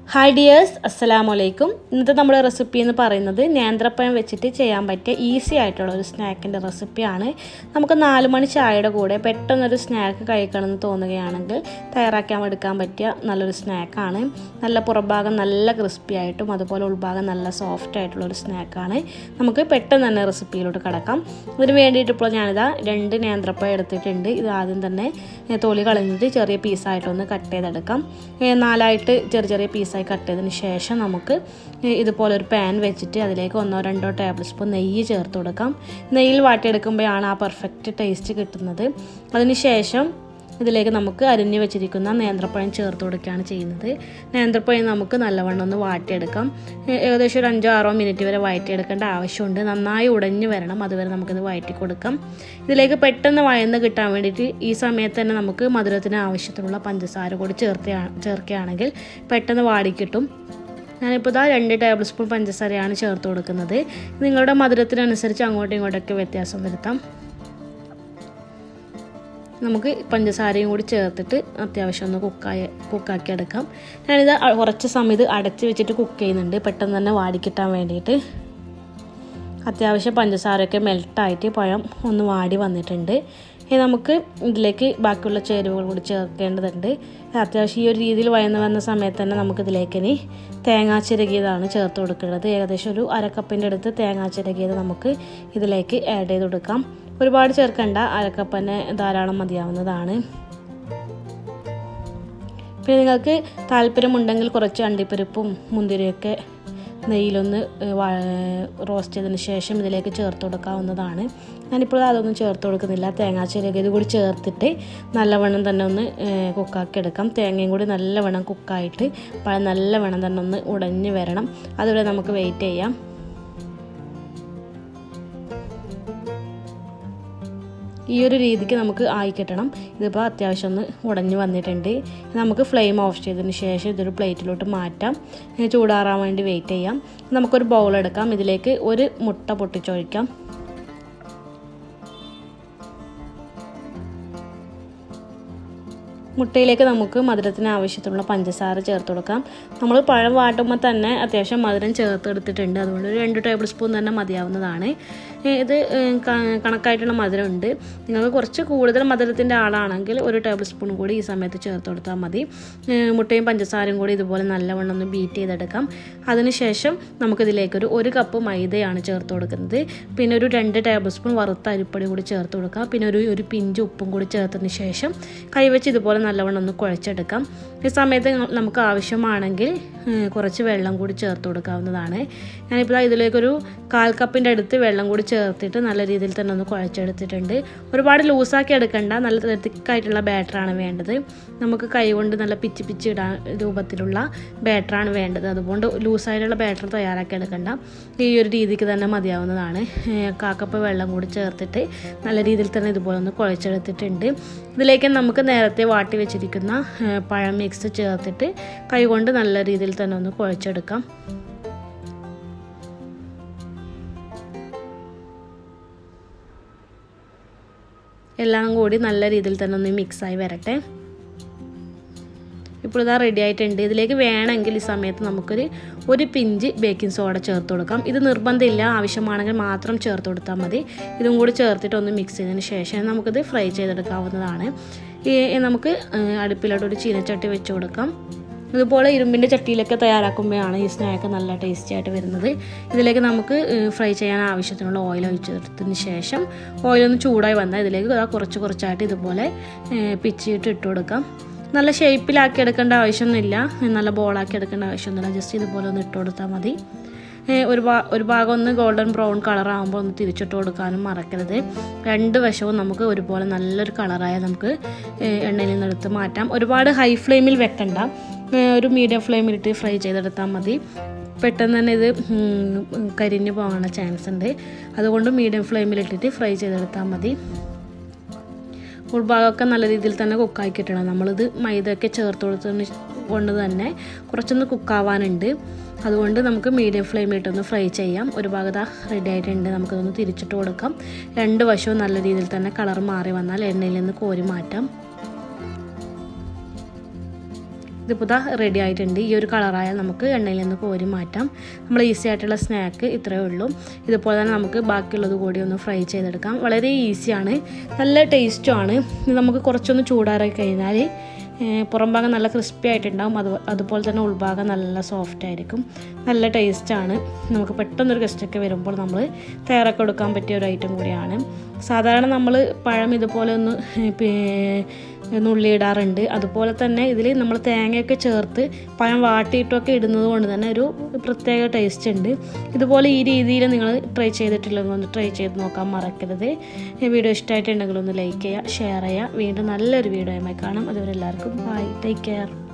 hi dears അസ്സലാമു അലൈക്കും ഇന്നത്തെ നമ്മുടെ റെസിപ്പി എന്ന് പറയുന്നത് നേന്ത്രപ്പഴം വെച്ചിട്ട് ചെയ്യാൻ പറ്റിയ ഈസി ആയിട്ടുള്ള ഒരു സ്നാക്കിൻ്റെ റെസിപ്പിയാണ് നമുക്ക് നാല് മണി ചായയുടെ കൂടെ പെട്ടെന്നൊരു സ്നാക്ക് കഴിക്കണമെന്ന് തോന്നുകയാണെങ്കിൽ തയ്യാറാക്കാൻ എടുക്കാൻ പറ്റിയ നല്ലൊരു സ്നാക്കാണ് നല്ല പുറഭാഗം നല്ല ക്രിസ്പി ആയിട്ടും അതുപോലെ ഉൾഭാഗം നല്ല സോഫ്റ്റ് ആയിട്ടുള്ള ഒരു സ്നാക്കാണ് നമുക്ക് പെട്ടെന്ന് തന്നെ റെസിപ്പിയിലോട്ട് കിടക്കാം ഇതിന് വേണ്ടിയിട്ട് ഇപ്പോൾ ഞാനിതാ രണ്ട് നേന്ത്രപ്പഴം എടുത്തിട്ടുണ്ട് ഇത് ആദ്യം തന്നെ ഏ, തൊലി കളഞ്ഞിട്ട് ചെറിയ പീസായിട്ടൊന്ന് കട്ട് ചെയ്തെടുക്കാം ഏ, നാലായിട്ട് ചെറിയ ചെറിയ പീസായി കട്ട് ചെയ്തതിന് ശേഷം നമുക്ക് ഏ, ഇതുപോലെ ഒരു പാൻ വെച്ചിട്ട് അതിലേക്ക് ഒന്നോ രണ്ടോ ടേബിൾ സ്പൂൺ നെയ്യ് ചേർത്ത് കൊടുക്കാം നെയ്യിൽ വാട്ടിയെടുക്കുമ്പോഴാണ് ആ പെർഫെക്റ്റ് ടേസ്റ്റ് കിട്ടുന്നത് അതിന് ശേഷം ഇതിലേക്ക് നമുക്ക് അരിഞ്ഞു വെച്ചിരിക്കുന്ന നേന്ത്രപ്പഴം ചേർത്ത് കൊടുക്കുകയാണ് ചെയ്യുന്നത് നേന്ത്രപ്പഴം നമുക്ക് നല്ലവണ്ണം ഒന്ന് വാട്ടിയെടുക്കാം ഏ- ഏകദേശം ഒരു അഞ്ചോ ആറോ മിനിറ്റ് വരെ വഴറ്റിയെടുക്കേണ്ട ആവശ്യമുണ്ട് നന്നായി ഉടഞ്ഞു വരണം അതുവരെ നമുക്കിത് വഴറ്റി കൊടുക്കാം ഇതിലേക്ക് പെട്ടെന്ന് വഴന്ന് കിട്ടാൻ വേണ്ടിയിട്ട് ഈ സമയത്ത് തന്നെ നമുക്ക് മധുരത്തിന് ആവശ്യത്തിനുള്ള പഞ്ചസാര കൂടി ചേർത്ത ചേർക്കുകയാണെങ്കിൽ പെട്ടെന്ന് വാടിക്കിട്ടും ഞാനിപ്പോൾ ഇതാ രണ്ട് ടേബിൾ സ്പൂൺ പഞ്ചസാരയാണ് ചേർത്ത് കൊടുക്കുന്നത് നിങ്ങളുടെ മധുരത്തിനനുസരിച്ച് അങ്ങോട്ടും ഇങ്ങോട്ടൊക്കെ വ്യത്യാസം വരുത്താം നമുക്ക് പഞ്ചസാരയും കൂടി ചേർത്തിട്ട് അത്യാവശ്യം ഒന്ന് കുക്കായി കുക്കാക്കി എടുക്കാം ഞാനിത് അ- കുറച്ച് സമയം ഇത് അടച്ച് വെച്ചിട്ട് കുക്ക് ചെയ്യുന്നുണ്ട് പെട്ടെന്ന് തന്നെ വാടിക്കിട്ടാൻ വേണ്ടിയിട്ട് അത്യാവശ്യം പഞ്ചസാരയൊക്കെ മെൽട്ടായിട്ട് പഴം ഒന്ന് വാടി വന്നിട്ടുണ്ട് ഇനി നമുക്ക് ഇതിലേക്ക് ബാക്കിയുള്ള ചേരുവകൾ കൂടി ചേർക്കേണ്ടതുണ്ട് അത്യാവശ്യം ഈ ഒരു രീതിയിൽ വയന്ന് വന്ന സമയത്ത് തന്നെ നമുക്കിതിലേക്ക് ഇനി തേങ്ങാ ചിരകിയതാണ് ചേർത്ത് കൊടുക്കേണ്ടത് ഏകദേശം ഒരു അരക്കപ്പിൻ്റെ അടുത്ത് തേങ്ങാ ചിരകിയത് നമുക്ക് ഇതിലേക്ക് ആഡ് ചെയ്ത് കൊടുക്കാം ഒരുപാട് ചേർക്കണ്ട അരക്കപ്പ് തന്നെ ധാരാളം മതിയാവുന്നതാണ് പിന്നെ നിങ്ങൾക്ക് താല്പര്യമുണ്ടെങ്കിൽ കുറച്ച് അണ്ടിപ്പരിപ്പും മുന്തിരിയൊക്കെ നെയ്യിലൊന്ന് ഏഹ് വ- റോസ്റ്റ് ചെയ്തതിന് ശേഷം ഇതിലേക്ക് ചേർത്ത് കൊടുക്കാവുന്നതാണ് ഞാനിപ്പോൾ അതൊന്നും ചേർത്ത് കൊടുക്കുന്നില്ല തേങ്ങാച്ചിരക ഇത് കൂടി ചേർത്തിട്ട് നല്ലവണ്ണം തന്നെ ഒന്ന് ഏഹ് കുക്കാക്കി എടുക്കാം തേങ്ങയും കൂടി നല്ലവണ്ണം കുക്കായിട്ട് പഴം നല്ലവണ്ണം തന്നെ ഒന്ന് ഉടഞ്ഞ് വരണം അതുവരെ നമുക്ക് വെയിറ്റ് ചെയ്യാം ഈ ഒരു രീതിക്ക് നമുക്ക് ആയി കിട്ടണം ഇതിപ്പോൾ അത്യാവശ്യം ഒന്ന് ഉടഞ്ഞു വന്നിട്ടുണ്ട് നമുക്ക് ഫ്ലെയിം ഓഫ് ചെയ്തതിന് ശേഷം ഇതൊരു പ്ലേറ്റിലോട്ട് മാറ്റാം ഇനി ചൂടാറാൻ വേണ്ടി വെയിറ്റ് ചെയ്യാം നമുക്കൊരു ബൗൾ എടുക്കാം ഇതിലേക്ക് ഒരു മുട്ട പൊട്ടിച്ചൊഴിക്കാം മുട്ടയിലേക്ക് നമുക്ക് മധുരത്തിന് ആവശ്യത്തിനുള്ള പഞ്ചസാര ചേർത്ത് കൊടുക്കാം നമ്മൾ പഴം വാട്ടുമ്പോൾ തന്നെ അത്യാവശ്യം മധുരം ചേർത്ത് എടുത്തിട്ടുണ്ട് അതുകൊണ്ട് ഒരു രണ്ട് ടേബിൾ സ്പൂൺ തന്നെ മതിയാവുന്നതാണ് ഏ, ഇത് ഏ, ക- കണക്കായിട്ടുള്ള മധുരം ഉണ്ട് നിങ്ങൾക്ക് കുറച്ച് കൂടുതൽ മധുരത്തിൻ്റെ ആളാണെങ്കിൽ ഒരു ടേബിൾ സ്പൂൺ കൂടി ഈ സമയത്ത് ചേർത്ത് കൊടുത്താൽ മതി ഏ, മുട്ടയും പഞ്ചസാരയും കൂടി ഇതുപോലെ നല്ലവണ്ണം ഒന്ന് ബീറ്റ് ചെയ്തെടുക്കാം അതിനുശേഷം നമുക്കിതിലേക്കൊരു ഒരു കപ്പ് മൈദയാണ് ചേർത്ത് കൊടുക്കുന്നത് പിന്നെ ഒരു രണ്ട് ടേബിൾ സ്പൂൺ വറുത്ത അരിപ്പൊടി കൂടി ചേർത്ത് കൊടുക്കാം പിന്നെ ഒരു ഒരു പിഞ്ച് ഉപ്പും കൂടി ചേർത്തതിന് ശേഷം കൈവച്ച് ഇതുപോലെ നല്ലവണ്ണം ഒന്ന് കുഴച്ചെടുക്കാം ഈ സമയത്ത് ന- നമുക്ക് ആവശ്യമാണെങ്കിൽ ഏഹ്, കുറച്ച് വെള്ളം കൂടി ചേർത്ത് കൊടുക്കാവുന്നതാണ് ഞാനിപ്പോൾ ദാ ഇതിലേക്കൊരു കാൽ കപ്പിൻ്റെ അടുത്ത് വെള്ളം കൂടി ചേർത്തിട്ട് നല്ല രീതിയിൽ തന്നെ ഒന്ന് കുഴച്ചെടുത്തിട്ടുണ്ട് ഒരുപാട് ലൂസാക്കി എടുക്കണ്ട നല്ല തിക്കായിട്ടുള്ള ബാറ്ററാണ് വേണ്ടത് നമുക്ക് കൈ കൊണ്ട് നല്ല പിച്ച് പിച്ച് ഇടാൻ രൂപത്തിലുള്ള ബാറ്ററാണ് വേണ്ടത് അതുകൊണ്ട് ലൂസായിട്ടുള്ള ബാറ്റർ തയ്യാറാക്കി എടുക്കണ്ട ഈ ഒരു രീതിക്ക് തന്നെ മതിയാവുന്നതാണ് ഏഹ്, കാക്കപ്പ് വെള്ളം കൂടി ചേർത്തിട്ട് നല്ല രീതിയിൽ തന്നെ ഇതുപോലെ ഒന്ന് കുഴച്ചെടുത്തിട്ടുണ്ട് ഇതിലേക്ക് നമുക്ക് നേരത്തെ വാട്ടി വെച്ചിരിക്കുന്ന ഏഹ്, പഴം മിക്സ് ചേർത്തിട്ട് കൈകൊണ്ട് നല്ല രീതിയിൽ തന്നെ ഒന്ന് കുഴച്ചെടുക്കാം എല്ലാം കൂടി നല്ല രീതിയിൽ തന്നെ ഒന്ന് മിക്സായി വരട്ടെ ഇപ്പോൾ ഇതാ റെഡി ആയിട്ടുണ്ട് ഇതിലേക്ക് വേണമെങ്കിൽ ഈ സമയത്ത് നമുക്കൊരു ഒരു പിഞ്ച് ബേക്കിംഗ് സോഡ ചേർത്ത് കൊടുക്കാം ഇത് നിർബന്ധമില്ല ആവശ്യമാണെങ്കിൽ മാത്രം ചേർത്ത് കൊടുത്താൽ മതി ഇതും കൂടി ചേർത്തിട്ട് ഒന്ന് മിക്സ് ചെയ്തതിന് ശേഷം നമുക്കിത് ഫ്രൈ ചെയ്തെടുക്കാവുന്നതാണ് ഈ നമുക്ക് ഏഹ്, അടുപ്പിലോട്ട് ഒരു ചീനച്ചട്ടി വെച്ച് കൊടുക്കാം ഇതുപോലെ ഇരുമ്പിൻ്റെ ചട്ടിയിലൊക്കെ തയ്യാറാക്കുമ്പോഴാണ് ഈ സ്നാക്ക് നല്ല ടേസ്റ്റി ആയിട്ട് വരുന്നത് ഇതിലേക്ക് നമുക്ക് ഏഹ്, ഫ്രൈ ചെയ്യാൻ ആവശ്യത്തിനുള്ള ഓയിൽ ഒഴിച്ചെടുത്തതിന് ശേഷം ഓയിലൊന്ന് ചൂടായി വന്നാൽ ഇതിലേക്ക് ദാ കുറച്ച് കുറച്ചായിട്ട് ഇതുപോലെ ഏഹ്, പിച്ചിയിട്ട് ഇട്ട് കൊടുക്കാം നല്ല ഷേപ്പിലാക്കി എടുക്കേണ്ട ആവശ്യമൊന്നുമില്ല നല്ല ബോളാക്കി എടുക്കേണ്ട ആവശ്യമൊന്നുമില്ല ജസ്റ്റ് ഇതുപോലെ ഒന്ന് ഇട്ട് കൊടുത്താൽ മതി ഏഹ് ഒരു ഭാ ഒരു ഭാഗം ഒന്ന് ഗോൾഡൻ ബ്രൗൺ കളറാകുമ്പോൾ ഒന്ന് തിരിച്ചിട്ട് കൊടുക്കാനും മറക്കരുത് രണ്ട് വശവും നമുക്ക് ഒരുപോലെ നല്ലൊരു കളറായ നമുക്ക് ഏഹ് എണ്ണയിൽ നിന്ന് എടുത്ത് മാറ്റാം ഒരുപാട് ഹൈ ഫ്ലെയിമിൽ വെക്കണ്ട ഏഹ് ഒരു മീഡിയം ഫ്ലെയിമിലിട്ട് ഫ്രൈ ചെയ്തെടുത്താൽ മതി പെട്ടെന്ന് തന്നെ ഇത് ഉം, കരിഞ്ഞു പോകാനുള്ള ചാൻസ് ഉണ്ട് അതുകൊണ്ട് മീഡിയം ഫ്ലെയിമിലിട്ടിട്ട് ഫ്രൈ ചെയ്തെടുത്താൽ മതി ഉൾഭാഗമൊക്കെ നല്ല രീതിയിൽ തന്നെ കുക്കായി കിട്ടണം നമ്മളിത് മൈദയൊക്കെ ചേർത്ത് കൊടുത്തതിന് കൊണ്ട് തന്നെ കുറച്ചൊന്ന് കുക്കാവാനുണ്ട് അതുകൊണ്ട് നമുക്ക് മീഡിയം ഫ്ലെയിമിലിട്ടൊന്ന് ഫ്രൈ ചെയ്യാം ഒരു ഭാഗത്ത് റെഡി ആയിട്ടുണ്ട് നമുക്കതൊന്ന് തിരിച്ചിട്ട് കൊടുക്കാം രണ്ട് വശവും നല്ല രീതിയിൽ തന്നെ കളർ മാറി വന്നാൽ എണ്ണയിൽ നിന്ന് കോരി മാറ്റാം ഇതിപ്പോൾ ഇതാ റെഡി ആയിട്ടുണ്ട് ഈ ഒരു കളറായാൽ നമുക്ക് എണ്ണയിൽ നിന്ന് കോരി മാറ്റാം നമ്മൾ ഈസി ആയിട്ടുള്ള സ്നാക്ക് ഇത്രയേ ഉള്ളൂ ഇതുപോലെ തന്നെ നമുക്ക് ബാക്കിയുള്ളത് കൂടി ഒന്ന് ഫ്രൈ ചെയ്തെടുക്കാം വളരെ ഈസിയാണ് നല്ല ടേസ്റ്റുമാണ് ഇത് നമുക്ക് കുറച്ചൊന്ന് ചൂടാറായി കഴിഞ്ഞാൽ പുറം ഭാഗം നല്ല ക്രിസ്പി ആയിട്ടുണ്ടാവും അത് അതുപോലെ തന്നെ ഉൾഭാഗം നല്ല സോഫ്റ്റ് ആയിരിക്കും നല്ല ടേസ്റ്റാണ് നമുക്ക് പെട്ടെന്നൊരു ഗസ്റ്റൊക്കെ വരുമ്പോൾ നമ്മൾ തയ്യാറാക്കി കൊടുക്കാൻ പറ്റിയ ഒരു ഐറ്റം കൂടിയാണ് സാധാരണ നമ്മൾ പഴം ഇതുപോലെ ഒന്ന് നുള്ളിയിടാറുണ്ട് അതുപോലെ തന്നെ ഇതിൽ നമ്മൾ തേങ്ങയൊക്കെ ചേർത്ത് പഴം വാട്ടിയിട്ടൊക്കെ ഇടുന്നത് കൊണ്ട് തന്നെ ഒരു പ്രത്യേക ടേസ്റ്റ് ഉണ്ട് ഇതുപോലെ ഈ രീതിയിൽ നിങ്ങൾ ട്രൈ ചെയ്തിട്ടില്ലെങ്കിൽ ഒന്ന് ട്രൈ ചെയ്ത് നോക്കാൻ മറക്കരുത് ഈ വീഡിയോ ഇഷ്ടമായിട്ടുണ്ടെങ്കിൽ ഒന്ന് ലൈക്ക് ചെയ്യുക ഷെയർ ചെയ്യുക വീണ്ടും നല്ലൊരു വീഡിയോയുമായി കാണാം അതുവരെ എല്ലാവർക്കും ബൈ ടേക്ക് കെയർ